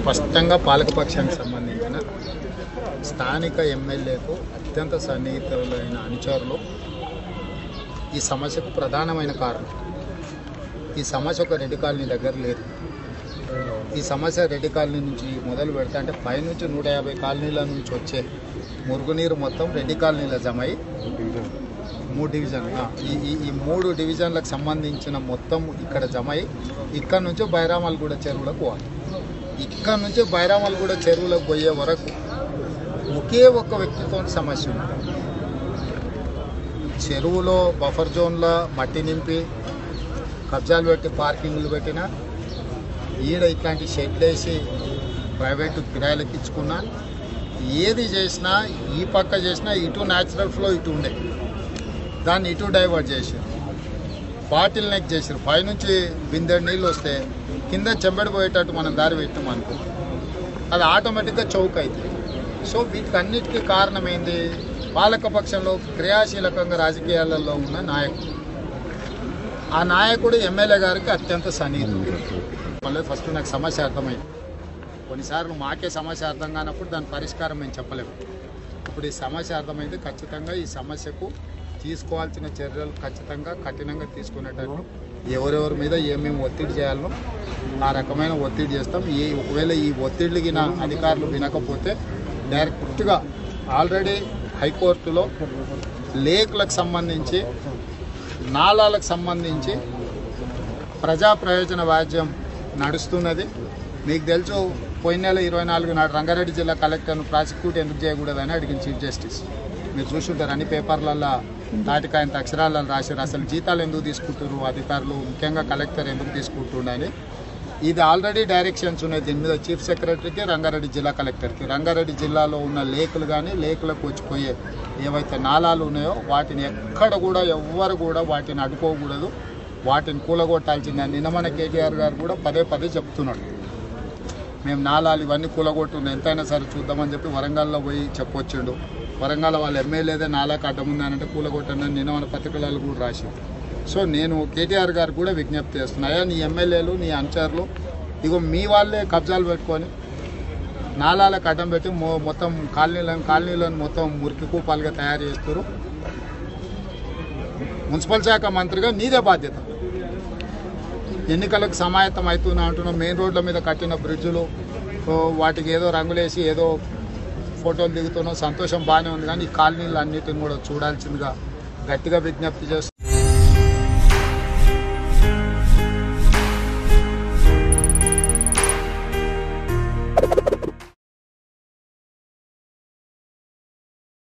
స్పష్టంగా పాలకపక్షానికి సంబంధించిన స్థానిక ఎమ్మెల్యేకు అత్యంత సన్నిహితులైన అనుచరులు ఈ సమస్యకు ప్రధానమైన కారణం ఈ సమస్య ఒక రెడ్డి కాలనీ దగ్గర లేదు ఈ సమస్య రెడ్డి కాలనీ నుంచి మొదలు పెడితే అంటే పైనుంచి నూట యాభై కాలనీల నుంచి వచ్చే మురుగునీరు మొత్తం రెడ్డి కాలనీలో జమ అయి మూడు డివిజన్ ఆ, ఈ ఈ ఈ మూడు డివిజన్లకు సంబంధించిన మొత్తం ఇక్కడ జమ అయి ఇక్కడ నుంచి బైరామల్గూడ చెరువులకు పోవాలి ఇక్కడ నుంచి బైరామల్గూడ చెరువులకు పోయే వరకు ఒకే ఒక్క వ్యక్తితో సమస్య ఉంది చెరువులో బఫర్ జోన్లో మట్టి నింపి కబ్జాలు పెట్టి పార్కింగ్లు పెట్టినా ఈడ ఇట్లాంటి షెడ్లు వేసి ప్రైవేటు కిరాయిలకు ఇచ్చుకున్నా ఏది చేసినా ఈ పక్క చేసినా ఇటు న్యాచురల్ ఫ్లో ఇటు ఉండే దాన్ని ఇటు డైవర్ట్ చేసారు బాటిల్ నెక్ చేసారు పైనుంచి బిందెడు నీళ్ళు వస్తే కింద చెంబడి పోయేటట్టు మనం దారి పెట్టాం అనుకో అది ఆటోమేటిక్గా చౌక్ అవుతుంది సో వీటికి అన్నిటికీ కారణం ఏంది పాలకపక్షంలో క్రియాశీలకంగా రాజకీయాలలో ఉన్న నాయకుడు ఆ నాయకుడు ఎమ్మెల్యే గారికి అత్యంత సన్నిహితుడు మళ్ళీ ఫస్ట్ నాకు సమస్య అర్థమైంది కొన్నిసార్లు మాకే సమస్య అర్థం కానప్పుడు దాని పరిష్కారం మేము చెప్పలేము ఇప్పుడు ఈ సమస్య అర్థమైంది ఖచ్చితంగా ఈ సమస్యకు తీసుకోవాల్సిన చర్యలు ఖచ్చితంగా కఠినంగా తీసుకునేటట్టు ఎవరెవరి మీద ఏమేమి ఒత్తిడి చేయాలనో ఆ రకమైన ఒత్తిడి చేస్తాం ఈ ఒకవేళ ఈ ఒత్తిడికి నా అధికారులు వినకపోతే డైరెక్ట్గా ఆల్రెడీ హైకోర్టులో లేకులకు సంబంధించి నాలాలకు సంబంధించి ప్రజా ప్రయోజన వాద్యం నడుస్తున్నది మీకు తెలుసు పోయిన నెల ఇరవై నాలుగు నాడు రంగారెడ్డి జిల్లా కలెక్టర్ను ప్రాసిక్యూట్ ఎందుకు చేయకూడదని అడిగింది చీఫ్ జస్టిస్ మీరు చూసుంటారు అన్ని పేపర్లలో తాటికాయంత అక్షరాలను రాశారు అసలు జీతాలు ఎందుకు తీసుకుంటారు అధికారులు ముఖ్యంగా కలెక్టర్ ఎందుకు తీసుకుంటుండని ఇది ఆల్రెడీ డైరెక్షన్స్ ఉన్నాయి దీని మీద చీఫ్ సెక్రటరీకి రంగారెడ్డి జిల్లా కలెక్టర్కి రంగారెడ్డి జిల్లాలో ఉన్న లేకులు కానీ లేకులకు వచ్చిపోయే ఏవైతే నాలాలు ఉన్నాయో వాటిని ఎక్కడ కూడా ఎవ్వరు కూడా వాటిని అడ్డుకోకూడదు వాటిని కూలగొట్టాల్సిందని నిన్న మన కేటీఆర్ గారు కూడా పదే పదే చెప్తున్నాడు మేము నాలాలు ఇవన్నీ కూలగొట్టుండే ఎంతైనా సరే చూద్దామని చెప్పి వరంగల్లో పోయి చెప్పొచ్చిండు వరంగల్ వాళ్ళ ఎమ్మెల్యేదే నాలాకు అడ్డం ఉందనంటే కూలగొట్టండి అని నిన్న మన పత్రికలలో కూడా రాసిండు సో నేను కేటీఆర్ గారు కూడా విజ్ఞప్తి చేస్తున్నా అయ్యా నీ ఎమ్మెల్యేలు నీ అనుచరులు ఇగో మీ వాళ్ళే కబ్జాలు పెట్టుకొని నాలాలకు అడ్డం పెట్టి మొ మొత్తం కాలనీలను కాలనీలను మొత్తం మురికి కూపాలుగా తయారు చేస్తారు మున్సిపల్ శాఖ మంత్రిగా నీదే బాధ్యత ఎన్నికలకు సమాయత్తం అవుతున్నా అంటున్నాం మెయిన్ రోడ్ల మీద కట్టిన బ్రిడ్జులు ఓ, వాటికి ఏదో రంగులేసి ఏదో ఫోటోలు దిగుతున్నాం సంతోషం బాగానే ఉంది కానీ ఈ కాలనీలు అన్నిటిని కూడా చూడాల్సిందిగా గట్టిగా విజ్ఞప్తి చేస్తున్నాం